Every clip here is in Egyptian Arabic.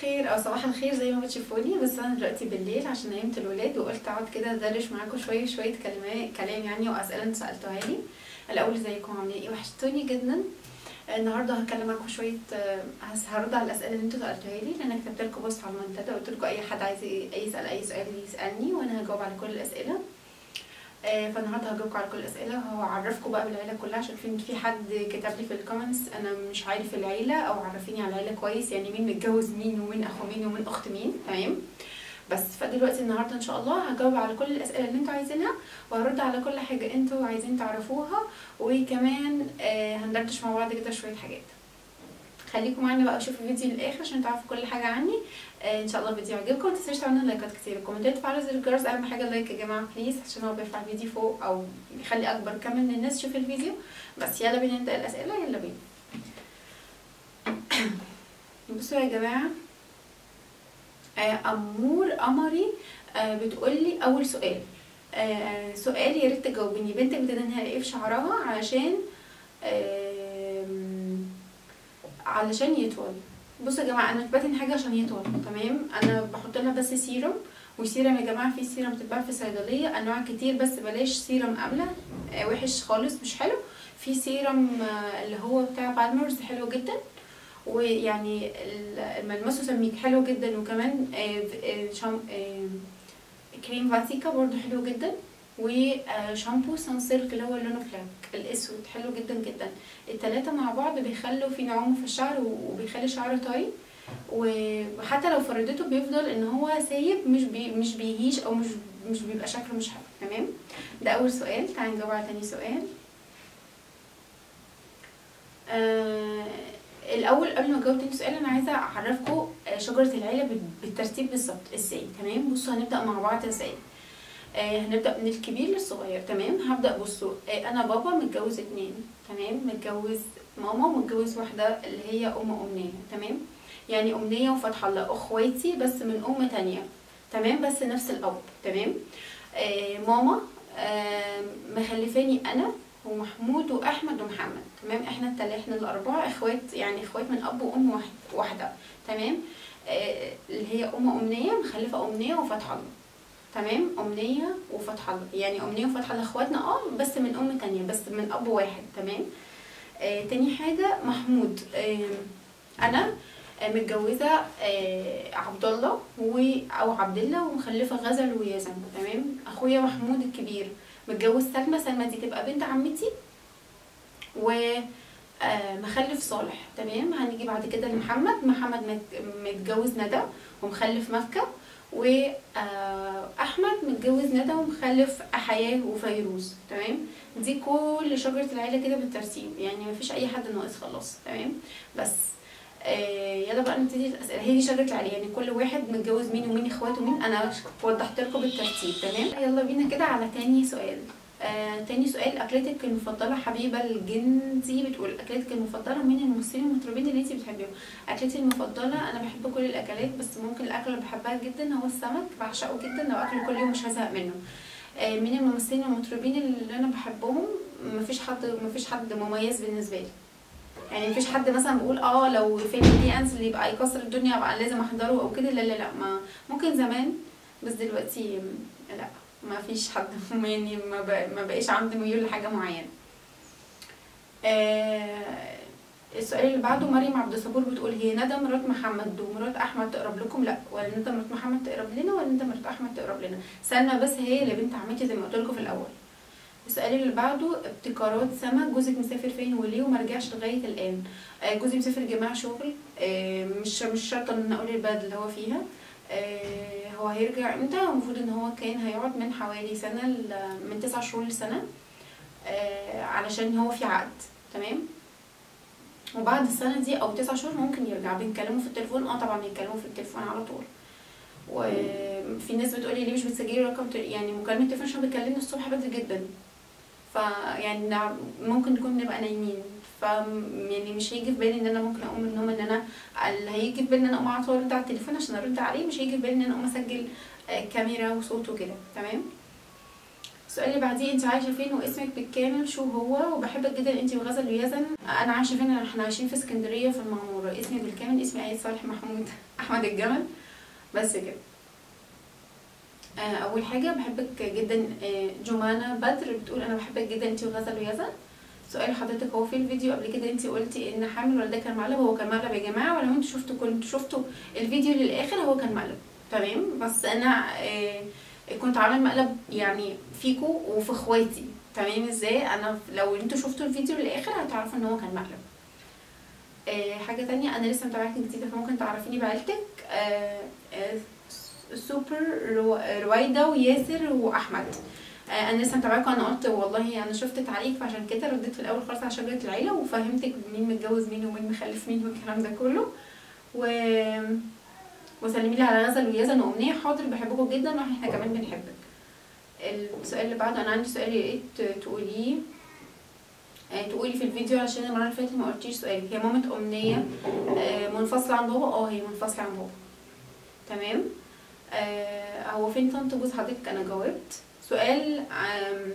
الخير او صباح الخير زي ما بتشوفوني بس انا دلوقتي بالليل عشان نيمت الولاد وقلت اقعد كده ادردش معاكم شويه شويه كلمات كلام يعني واسئله انتوا سالتوها لي الاول ازيكم عاملين ايه وحشتوني جدا النهارده هتكلم معاكم شويه آه، هس- هرد على الاسئله اللي انتوا سالتوها لي لان انا كتبت لكم بوست على المنتدى قلت لكم اي حد عايز ي- يسال اي سؤال يسالني وانا هجاوب على كل الاسئله آه، فالنهارده هجاوبكم على كل الاسئله وهعرفكم بقى بالعيله كلها عشان في في حد كتب لي في الكومنتس انا مش عارف العيله او عرفيني على العيله كويس يعني مين متجوز مين ومين اخو مين ومين اخت مين تمام بس فدلوقتي النهارده ان شاء الله هجاوب على كل الاسئله اللي انتوا عايزينها وهرد على كل حاجه انتوا عايزين تعرفوها وكمان آه، هندردش مع بعض كده شويه حاجات خليكم معانا بقى وشوفوا الفيديو للاخر عشان تعرفوا كل حاجه عني آه، ان شاء الله الفيديو يعجبكم ما تنسوش تعملوا لايكات كتير كومنتات فعلوا زر الجرس اهم حاجه اللايك يا جماعه بليز عشان هو بيرفع الفيديو فوق او بيخلي اكبر كم من الناس تشوف الفيديو بس يلا بينا نبدا الاسئله يلا بينا بصوا يا جماعه آه، امور قمري آه، بتقولي اول سؤال آه، سؤال يا ريت تجاوبيني بنتك بتدهنها ايه في شعرها علشان آم، علشان يطول بصوا يا جماعه انا مش بدهن حاجه عشان يطول تمام انا بحط لها بس سيرم والسيرم يا جماعه في سيرم بتتباع في صيدليه انواع كتير بس بلاش سيرم امله آه، وحش خالص مش حلو في سيرم آه، اللي هو بتاع بالمرز حلو جدا ويعني ال- ملمسه سميك حلو جدا وكمان آه، آه، شام آه، كريم فاتيكا برضو حلو جدا وشامبو سان سيلك اللي هو لونه بلاك الاسود حلو جدا جدا التلاتة مع بعض بيخلوا في نعومة في الشعر وبيخلي الشعر طري وحتى لو فردته بيفضل ان هو سايب مش بي مش بيهيش او مش مش بيبقى شكله مش حلو تمام ده اول سؤال تعالى نجاوب على تاني سؤال آه الاول قبل ما اجاوب تاني سؤال انا عايزه اعرفكم آه، شجره العيله بال- بالترتيب بالظبط ازاي تمام بصوا هنبدا مع بعض ازاي آه هنبدا من الكبير للصغير تمام هبدا بصوا آه انا بابا متجوز اتنين تمام متجوز ماما ومتجوز واحده اللي هي ام امنيه تمام يعني امنيه وفتح الله اخواتي بس من ام تانية تمام بس نفس الاب تمام آه ماما آه مخلفاني انا ومحمود واحمد ومحمد تمام احنا التلاته احنا الاربعه اخوات يعني اخوات من اب وام واحد واحده تمام آه اللي هي ام امنيه مخلفه امنيه وفتح الله تمام امنيه وفتح الله يعني امنيه وفتح الله اخواتنا اه بس من ام تانية بس من اب واحد تمام آه تاني حاجه محمود آه انا آه، متجوزه آه، عبد الله و او عبد الله ومخلفه غزل ويزن تمام اخويا محمود الكبير متجوز سلمى سلمى دي تبقى بنت عمتي و آه، مخلف صالح تمام هنيجي بعد كده لمحمد محمد مت- متجوز ندى ومخلف مكة وأحمد متجوز ندى ومخلف حياة وفيروز تمام دي كل شجرة العيلة كده بالترتيب يعني مفيش أي حد ناقص خلاص تمام بس آه يلا بقى نبتدي الأسئلة هي دي شجرة العيلة يعني كل واحد متجوز مين ومين اخواته ومين أنا وضحت لكم بالترتيب تمام يلا بينا كده على تاني سؤال آه، تاني سؤال اكلتك المفضله حبيبه الجندي بتقول اكلتك المفضله مين الممثلين المطربين اللي انت بتحبيهم اكلتي المفضله انا بحب كل الاكلات بس ممكن الاكل اللي بحبها جدا هو السمك بعشقه جدا لو اكله كل يوم مش هزهق منه آه، مين الممثلين المطربين اللي انا بحبهم مفيش حد مفيش حد مميز بالنسبه لي يعني مفيش حد مثلا بقول اه لو فيلم ليه انزل يبقى يكسر الدنيا ابقى لازم احضره او كده لا لا لا ما ممكن زمان بس دلوقتي لا ما فيش حد يعني ما, بق- ما بقيش عندي ميول لحاجه معينه آه السؤال اللي بعده مريم عبد الصبور بتقول هي ندى مرات محمد ومرات احمد تقرب لكم لا ولا ندى مرات محمد تقرب لنا ولا ندى مرات احمد تقرب لنا سلمى بس هي اللي بنت عمتي زي ما قلت لكم في الاول السؤال اللي بعده ابتكارات سما جوزك مسافر فين وليه وما رجعش لغايه الان آه جوزي مسافر جماعه شغل آه مش مش شرط ان أنا اقول البلد اللي هو فيها آه هو هيرجع امتى المفروض ان هو كان هيقعد من حوالي سنه ل- من تسع شهور لسنه آه علشان هو في عقد تمام وبعد السنه دي او تسع شهور ممكن يرجع بنكلمه في التليفون اه طبعا بنكلمه في التليفون على طول وفي ناس بتقولي ليه مش بتسجلي رقم تل- يعني مكالمه تليفون عشان بيكلمني الصبح بدري جدا فيعني نع- ممكن نكون نبقى نايمين ف يعني مش هيجي في بالي ان انا ممكن اقوم من النوم ان انا اللي هيجي في بالي ان انا اقوم على طول ارد على التليفون عشان ارد عليه مش هيجي في بالي ان انا اقوم اسجل آه، كاميرا وصوت وكده تمام السؤال اللي بعديه انت عايشه فين واسمك بالكامل شو هو وبحبك جدا انت وغزل ويزن انا عايشه فين احنا عايشين في اسكندريه في المعموره اسمي بالكامل اسمي اياد صالح محمود احمد الجمل بس كده آه، اول حاجه بحبك جدا آه، جمانه بدر بتقول انا بحبك جدا انت وغزل ويزن سؤال حضرتك هو في الفيديو قبل كده انت قلتي ان حامل ولا ده كان مقلب هو كان مقلب يا جماعه ولو انتوا شفتوا كنتوا شفتوا الفيديو للاخر هو كان مقلب تمام بس انا آه، كنت عامله مقلب يعني فيكو وفي اخواتي تمام ازاي انا لو انتوا شفتوا الفيديو للاخر هتعرفوا ان هو كان مقلب آه، حاجه تانية انا لسه متابعاكي جديده فممكن تعرفيني بعيلتك آه، آه، سوبر رو- رويدا وياسر واحمد آه، انا لسه متابعاكم انا قلت والله انا شفت تعليق فعشان كده رديت في الاول خالص على شجره العيله وفهمتك مين متجوز مين ومين مخلف مين والكلام ده كله و وسلمي لي على غزل ويزن وامنيه حاضر بحبكم جدا واحنا كمان بنحبك السؤال اللي بعده انا عندي سؤال يا ريت تقوليه آه، تقولي في الفيديو عشان المره اللي فاتت ما قلتيش سؤالك هي مامة امنيه آه، منفصله عن بابا اه هي منفصله عن بابا تمام آه، هو فين طنط جوز حضرتك انا جاوبت سؤال آم،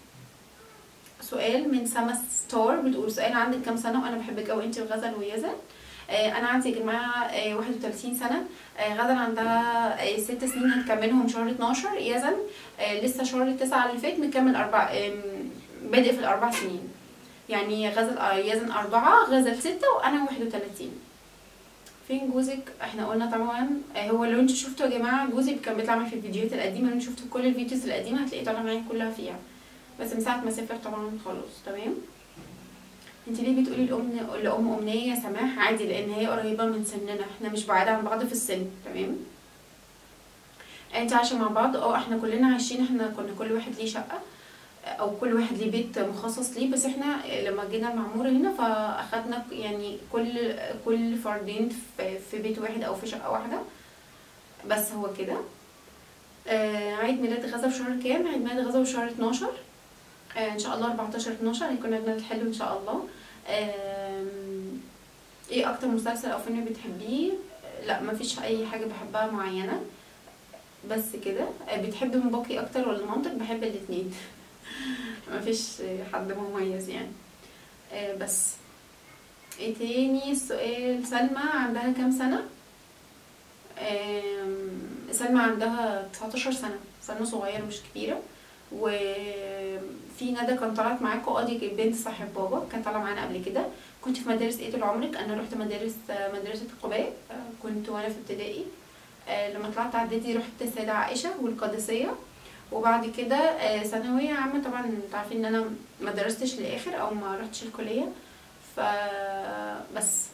سؤال من سما ستار بتقول سؤال عندك كام سنه وانا بحبك قوي انت وغزل ويزن آه، انا عندي يا جماعه آه، 31 سنه آه، غزل عندها آه، ست سنين هتكملهم شهر 12 يزن آه، لسه شهر 9 اللي فات مكمل اربع آم، بادئ في الاربع سنين يعني غزل آه، يزن أربعة غزل ستة وأنا واحد وتلاتين فين جوزك احنا قلنا طبعا آه، هو لو انتوا شفتوا يا جماعه جوزي كان بيطلع معايا في الفيديوهات القديمه لو انتوا شفتوا كل الفيديوز القديمه هتلاقيه طالع معايا كلها فيها بس من ساعه ما سافر طبعا خلاص تمام انت ليه بتقولي لام لام امنيه يا سماح عادي لان هي قريبه من سننا احنا مش بعاد عن بعض في السن تمام انت عايشه مع بعض اه احنا كلنا عايشين احنا كنا كل واحد ليه شقه او كل واحد ليه بيت مخصص ليه بس احنا لما جينا المعموره هنا فاخدنا يعني كل كل فردين في, في بيت واحد او في شقه واحده بس هو كده آه عيد ميلاد غزه في شهر كام عيد ميلاد غزه في شهر 12 آه ان شاء الله 14 12 هيكون عيد ميلاد حلو ان شاء الله آم، ايه اكتر مسلسل او فيلم بتحبيه لا مفيش اي حاجه بحبها معينه بس كده آه، بتحب مباقي اكتر ولا مامتك بحب الاتنين مفيش حد مميز يعني آه، بس ايه تاني السؤال سلمى عندها كام سنة آم، سلمى عندها 19 سنة سنة صغيرة مش كبيرة وفي ندى كانت طلعت معاكم اه دي بنت صاحب بابا كانت طالعة معانا قبل كده كنت في مدارس ايه طول عمرك انا رحت مدارس مدرسة قباء آه، كنت وانا في ابتدائي آه، لما طلعت اعدادي رحت السيدة عائشة والقادسية وبعد كده آه، ثانوية عامة طبعا انتوا عارفين ان انا ما درستش للاخر او ما رحتش الكلية ف بس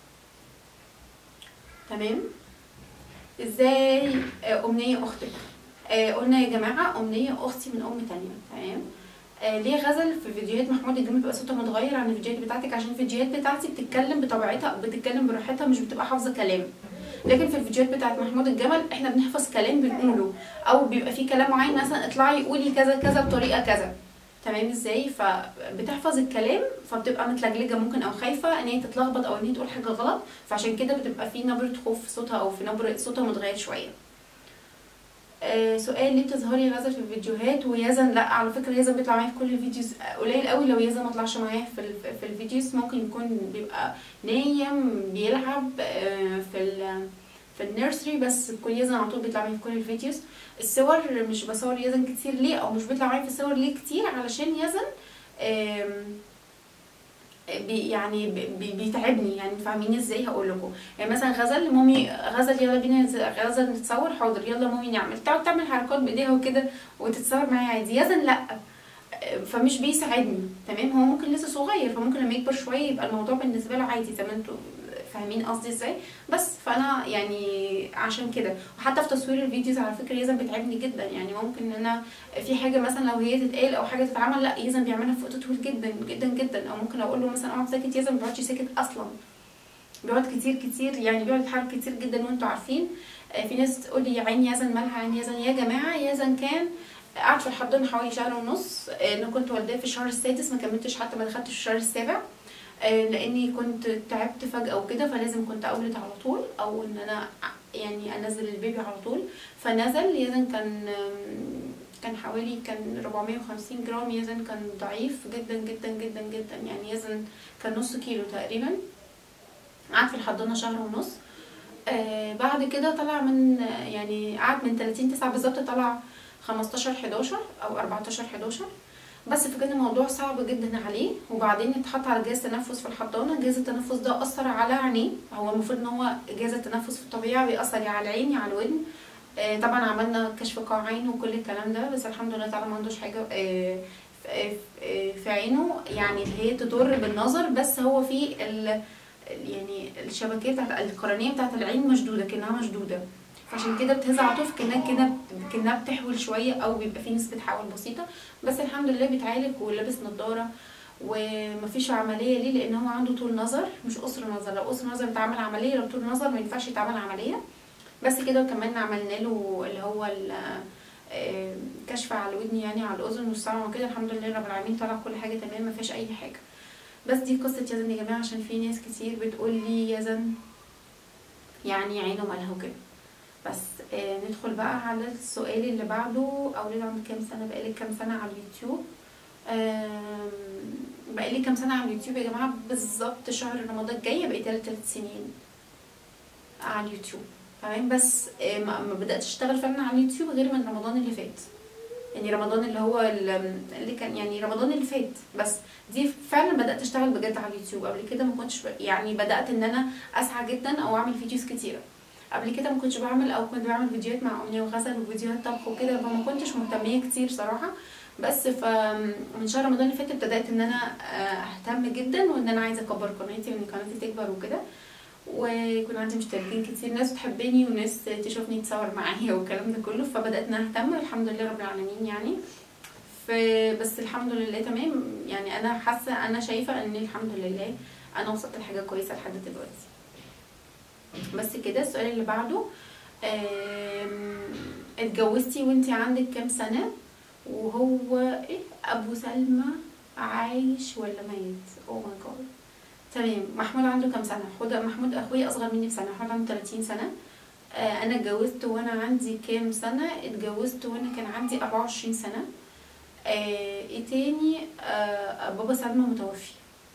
تمام ازاي آه، امنية اختك آه، قلنا يا جماعة امنية اختي من ام تانية تمام آه، ليه غزل في فيديوهات محمود الجميل بيبقى صوتها متغير عن الفيديوهات بتاعتك عشان الفيديوهات بتاعتي بتتكلم بطبيعتها بتتكلم براحتها مش بتبقى حافظه كلام لكن في الفيديوهات بتاعت محمود الجمل احنا بنحفظ كلام بنقوله او بيبقى فيه كلام معين مثلا اطلعي قولي كذا كذا بطريقه كذا تمام ازاي فبتحفظ الكلام فبتبقى متلجلجه ممكن او خايفه ان هي تتلخبط او ان هي تقول حاجه غلط فعشان كده بتبقى في نبره خوف في صوتها او في نبره صوتها متغير شويه آه سؤال ليه بتظهري غزل في الفيديوهات ويزن لا على فكره يزن بيطلع معايا في كل الفيديوز قليل قوي لو يزن ما طلعش معايا في ال- في الفيديوز ممكن يكون بيبقى نايم بيلعب آه في ال في النيرسري بس كل يزن على طول بيطلع معايا في كل الفيديوز الصور مش بصور يزن كتير ليه او مش بيطلع معايا في الصور ليه كتير علشان يزن آم، بي يعني بي بيتعبني يعني فاهمين ازاي هقول لكم يعني مثلا غزل مامي غزل يلا بينا نز- غزل نتصور حاضر يلا مامي نعمل تقعد تعمل حركات بايديها وكده وتتصور معايا عادي يزن لا فمش بيساعدني تمام هو ممكن لسه صغير فممكن لما يكبر شويه يبقى الموضوع بالنسبه له عادي زي ما انتوا فاهمين قصدي ازاي بس فانا يعني عشان كده وحتى في تصوير الفيديوز على فكره يزن بتعبني جدا يعني ممكن ان انا في حاجه مثلا لو هي تتقال او حاجه تتعمل لا يزن بيعملها في وقت طويل جدا جدا جدا او ممكن اقول له مثلا اقعد ساكت يزن ما بيقعدش ساكت اصلا بيقعد كتير كتير يعني بيقعد يتحرك كتير جدا وانتوا عارفين آه، في ناس تقول لي يا عين يزن مالها عين يزن يا جماعه يزن كان قعد في الحضانه حوالي شهر ونص آه، انا كنت والداه في الشهر السادس ما كملتش حتى ما دخلتش في الشهر السابع آه، لاني كنت تعبت فجاه وكده فلازم كنت اولد على طول او ان انا ع- يعني انزل البيبي على طول فنزل يزن كان آم، كان حوالي كان 450 جرام يزن كان ضعيف جدا جدا جدا جدا يعني يزن كان نص كيلو تقريبا قعد في الحضانة شهر ونص آه بعد كده طلع من يعني قعد من 30 9 بالظبط طلع 15 11 او 14 11 بس فكان الموضوع صعب جدا عليه وبعدين اتحط على جهاز تنفس في الحضانه جهاز التنفس ده اثر على عينيه هو المفروض ان هو جهاز التنفس في الطبيعه بيأثر يا على العين يا على الودن آه طبعا عملنا كشف قاعين وكل الكلام ده بس الحمد لله تعالى ما عندوش حاجه آه في- في في عينه يعني اللي هي تضر بالنظر بس هو في ال يعني الشبكيه بتاعت القرنيه بتاعت العين مشدوده كانها مشدوده فعشان كده بتهز على طول كانها كده كانها بتحول شويه او بيبقى في نسبه حول بسيطه بس الحمد لله بيتعالج ولابس نضاره ومفيش عمليه ليه لان هو عنده طول نظر مش قصر نظر لو قصر نظر بتعمل عمليه لو طول نظر ما ينفعش يتعمل عمليه بس كده وكمان عملنا له اللي هو ال- آه، كشف على الودن يعني على الاذن والسمع وكده الحمد لله رب العالمين طلع كل حاجه تمام ما فيهاش اي حاجه بس دي قصه يزن يا جماعه عشان في ناس كتير بتقول لي يزن يعني عينه مالها وكده بس آه ندخل بقى على السؤال اللي بعده اولاد عندك كام سنه بقالك كام سنه على اليوتيوب آم، بقالي كام سنه على اليوتيوب يا جماعه بالظبط شهر رمضان الجاي بقيت ثلاث سنين على اليوتيوب تمام بس آه، ما ما بداتش اشتغل فعلا على اليوتيوب غير من رمضان اللي فات يعني رمضان اللي هو ال- اللي كان يعني رمضان اللي فات بس دي فعلا بدات اشتغل بجد على اليوتيوب قبل كده ما كنتش ب- يعني بدات ان انا اسعى جدا او اعمل فيديوز كتيره قبل كده ما كنتش بعمل او كنت بعمل فيديوهات مع امنيه وغسل وفيديوهات طبخ وكده فما كنتش مهتميه كتير صراحه بس فمن شهر رمضان اللي فات ابتدات ان انا آه، اهتم جدا وان انا عايزه اكبر قناتي وان قناتي تكبر وكده ويكون عندي مشتركين كتير ناس بتحبني وناس تشوفني تصور معايا والكلام ده كله فبدات ان انا اهتم الحمد لله رب العالمين يعني ف بس الحمد لله تمام يعني انا حاسه انا شايفه ان الحمد لله انا وصلت لحاجه كويسه لحد دلوقتي بس كده السؤال اللي بعده آم، اتجوزتي وانتي عندك كام سنة وهو ايه ابو سلمى عايش ولا ميت او ماي جاد تمام محمود عنده كام سنة حوده محمود اخويا اصغر مني بسنة محمود عنده 30 سنة آه انا اتجوزت وانا عندي كام سنة اتجوزت وانا كان عندي 24 سنة آه ايه تاني آه بابا سلمى متوفي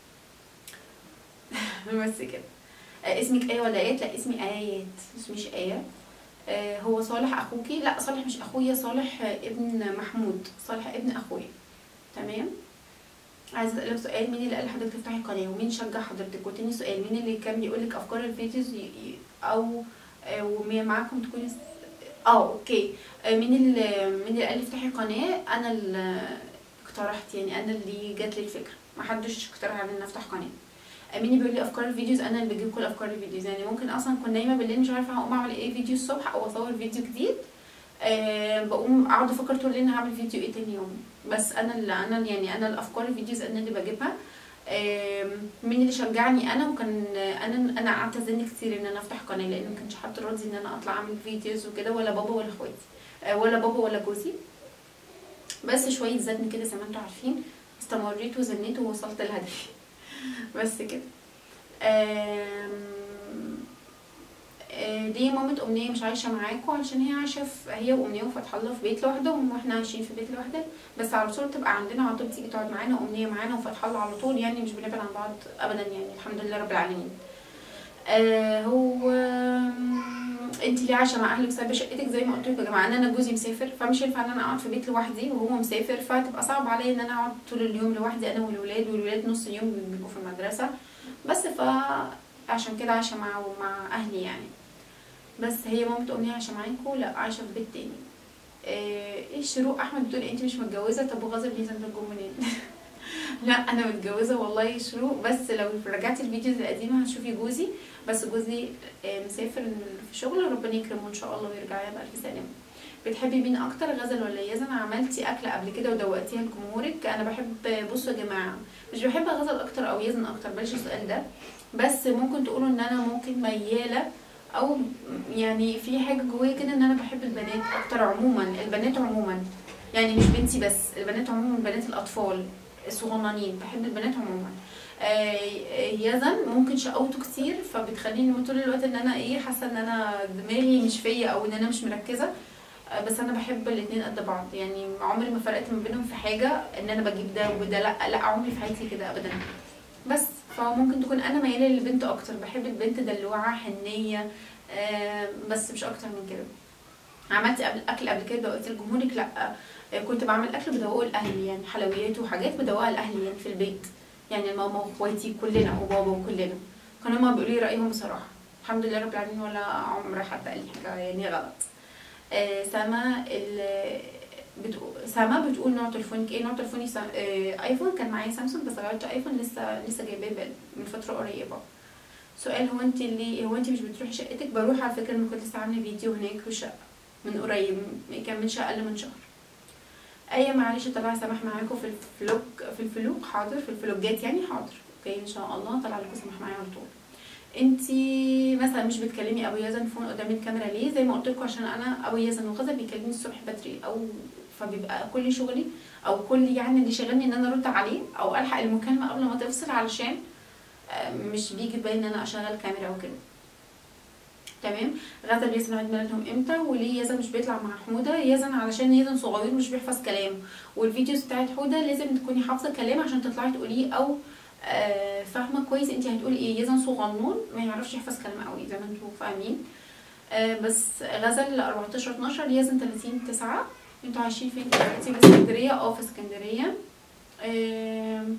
بس كده آه، اسمك ايه ولا ايات لا اسمي ايات اسميش ايه آه، هو صالح اخوكي لا صالح مش اخويا صالح آه، ابن محمود صالح ابن اخويا تمام عايزه اسالك سؤال مين اللي قال لحضرتك تفتحي قناه ومين شجع حضرتك وتاني سؤال مين اللي كان بيقول لك افكار الفيديوز ي- ي- او آه، ومين معاكم تكوني س- اه اوكي آه، مين اللي مين اللي قال لي افتحي قناه انا اللي اقترحت يعني انا اللي جات لي الفكره محدش اقترح علي ان افتح قناه مين بيقول لي افكار الفيديوز انا اللي بجيب كل افكار الفيديوز يعني ممكن اصلا كنت نايمه بالليل مش عارفه هقوم اعمل ايه فيديو الصبح او اصور فيديو جديد أه بقوم اقعد افكر طول الليل هعمل فيديو ايه تاني يوم بس انا اللي انا يعني انا الافكار الفيديوز انا اللي بجيبها آم، مين اللي شجعني انا وكان انا انا قعدت ازن كتير ان انا افتح قناه لان ما كانش حد راضي ان انا اطلع اعمل فيديوز وكده ولا بابا ولا اخواتي آه، ولا بابا ولا جوزي بس شويه زن كده زي ما انتوا عارفين استمريت وزنيت ووصلت لهدفي بس كده آم، آه، ليه مامة أمنية مش عايشة معاكوا علشان هي عايشة في هي وأمنية وفتح الله في بيت لوحدهم واحنا عايشين في بيت لوحدنا بس على طول تبقى عندنا على طول تيجي تقعد معانا وأمنية معانا وفتح الله على طول يعني مش بنبعد عن بعض أبدا يعني الحمد لله رب العالمين آه هو انت ليه عايشه مع اهلك سايبه شقتك زي ما قلت لكم يا جماعه انا انا جوزي مسافر فمش ينفع ان انا اقعد في بيت لوحدي وهو مسافر فتبقى صعب عليا ان انا اقعد طول اليوم لوحدي انا والولاد والولاد نص اليوم بيبقوا في المدرسه بس فعشان كده عايشه مع مع اهلي يعني بس هي مامة امنيه عايشه معاكوا لا عايشه في بيت تاني آه، ايه شروق احمد بتقولي انت مش متجوزه طب وغازل ليه عندكم منين لا انا متجوزه والله شروق بس لو رجعتي الفيديوز القديمه هتشوفي جوزي بس جوزي آه، مسافر في شغل ربنا يكرمه ان شاء الله ويرجع لها بألف سلامه بتحبي مين اكتر غزل ولا يزن عملتي اكله قبل كده ودوقتيها لجمهورك انا بحب بصوا يا جماعه مش بحب غزل اكتر او يزن اكتر بلاش السؤال ده بس ممكن تقولوا ان انا ممكن مياله او يعني في حاجه جوايا كده ان انا بحب البنات اكتر عموما البنات عموما يعني مش بنتي بس البنات عموما بنات الاطفال الصغننين بحب البنات عموما آه، يزن ممكن شقوته كتير فبتخليني طول الوقت ان انا ايه حاسه ان انا دماغي مش فيا او ان انا مش مركزه آه، بس انا بحب الاتنين قد بعض يعني عمري ما فرقت ما بينهم في حاجه ان انا بجيب ده وده لا لا عمري في حياتي كده ابدا بس فممكن تكون انا مياله للبنت اكتر بحب البنت دلوعه حنيه آه، بس مش اكتر من كده عملت قبل اكل قبل كده دوقت لجمهورك لا آه، كنت بعمل اكل بدوقه لاهلي يعني حلويات وحاجات بدوقها لاهلي يعني في البيت يعني ماما واخواتي كلنا وبابا وكلنا كانوا هما بيقولوا لي رايهم بصراحه الحمد لله رب العالمين ولا عمر حد قال لي حاجه يعني غلط آه، سما ال بتقول سما بتقول نوع تليفونك ايه نوع تليفوني سام... آه، ايفون كان معايا سامسونج بس غيرت ايفون لسه لسه جايباه بقى- من فتره قريبه سؤال هو انت اللي هو انت مش بتروحي شقتك بروح على فكره انا كنت لسه عامله فيديو هناك في الشقه من قريب م- كان من شقه اقل من شهر ايه معلش طلع سماح معاكم في الفلوج في الفلوج حاضر في الفلوجات يعني حاضر اوكي ان شاء الله طلع لكم سماح معايا على طول انتي مثلا مش بتكلمي ابو يزن فون قدام الكاميرا ليه زي ما قلت لكم عشان انا ابو يزن وغزل بيكلمني الصبح بدري او فبيبقى كل شغلي او كل يعني اللي شغلني ان انا ارد عليه او الحق المكالمه قبل ما تفصل علشان آه، مش بيجي في بالي ان انا اشغل كاميرا وكده تمام غزل بيسمع عيد ميلادهم امتى وليه يزن مش بيطلع مع حموده يزن علشان يزن صغير مش بيحفظ كلام والفيديوز بتاعت حوده لازم تكوني حافظه كلام عشان تطلعي تقوليه او آه، فاهمه كويس انت هتقولي ايه يزن صغنون ما يعرفش يحفظ كلام قوي زي ما انتوا فاهمين آه، بس غزل 14 12 يزن 30 9 انتوا عايشين فين دلوقتي في اسكندريه اه في اسكندريه آم،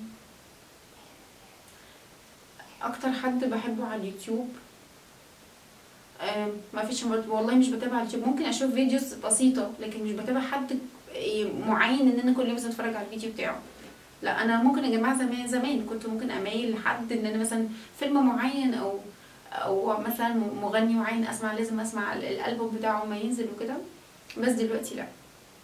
اكتر حد بحبه على اليوتيوب آم، ما فيش برضه والله مش بتابع على اليوتيوب ممكن اشوف فيديوز بسيطه لكن مش بتابع حد إيه معين ان انا كل يوم مثلا اتفرج على الفيديو بتاعه لا انا ممكن يا جماعه زمان زمان كنت ممكن اميل لحد ان انا مثلا فيلم معين او او مثلا مغني معين اسمع لازم اسمع ال- الالبوم بتاعه ما ينزل وكده بس دلوقتي لا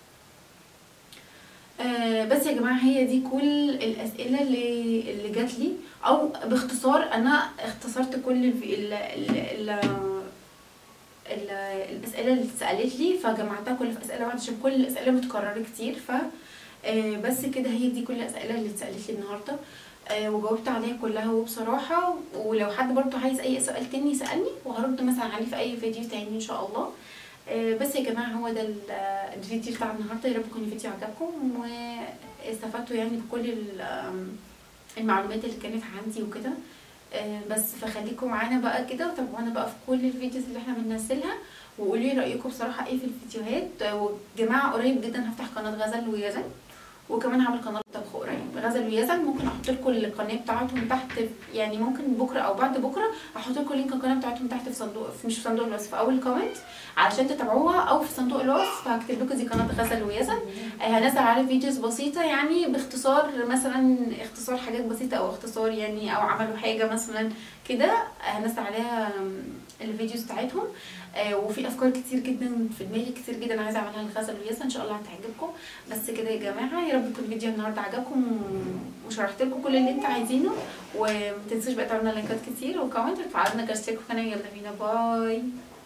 آه بس يا جماعه هي دي كل الاسئله اللي اللي جات لي او باختصار انا اختصرت كل الف- ال ال ال ال الاسئله اللي اتسالت لي فجمعتها كل في اسئله واحده عشان كل الاسئله متكرره كتير ف آه، بس كده هي دي كل الاسئله اللي اتسالت لي النهارده آه، وجاوبت عليها كلها وبصراحه ولو حد برضه عايز اي سؤال تاني يسالني وهرد مثلا عليه في اي فيديو تاني ان شاء الله آه، بس يا جماعه هو ده ال- آه، الفيديو بتاع النهارده يا رب يكون الفيديو عجبكم واستفدتوا يعني بكل ال- آم، المعلومات اللي كانت عندي وكده آه، بس فخليكم معانا بقى كده وتابعونا بقى في كل الفيديوز اللي احنا بننزلها وقولوا لي رايكم بصراحه ايه في الفيديوهات آه، وجماعه قريب جدا هفتح قناه غزل ويزن وكمان هعمل قناه طبخ قريب غزل ويزن ممكن احط لكم القناه بتاعتهم تحت يعني ممكن بكره او بعد بكره احط لكم لينك القناه بتاعتهم تحت في صندوق في مش في صندوق الوصف في اول كومنت علشان تتابعوها او في صندوق الوصف هكتب لكم دي قناه غزل ويزن آه، هنزل على فيديوز بسيطه يعني باختصار مثلا اختصار حاجات بسيطه او اختصار يعني او عملوا حاجه مثلا كده هنزل عليها الفيديوز بتاعتهم آه، وفي افكار كتير جدا في دماغي كتير جدا عايزه اعملها لغزل وياسا ان شاء الله هتعجبكم بس كده يا جماعه يا رب يكون الفيديو النهارده عجبكم وشرحت لكم كل اللي انتوا عايزينه وما تنسوش بقى تعملوا لايكات كتير وكومنت وتفعلوا لنا اشتراك في القناه يلا بينا باي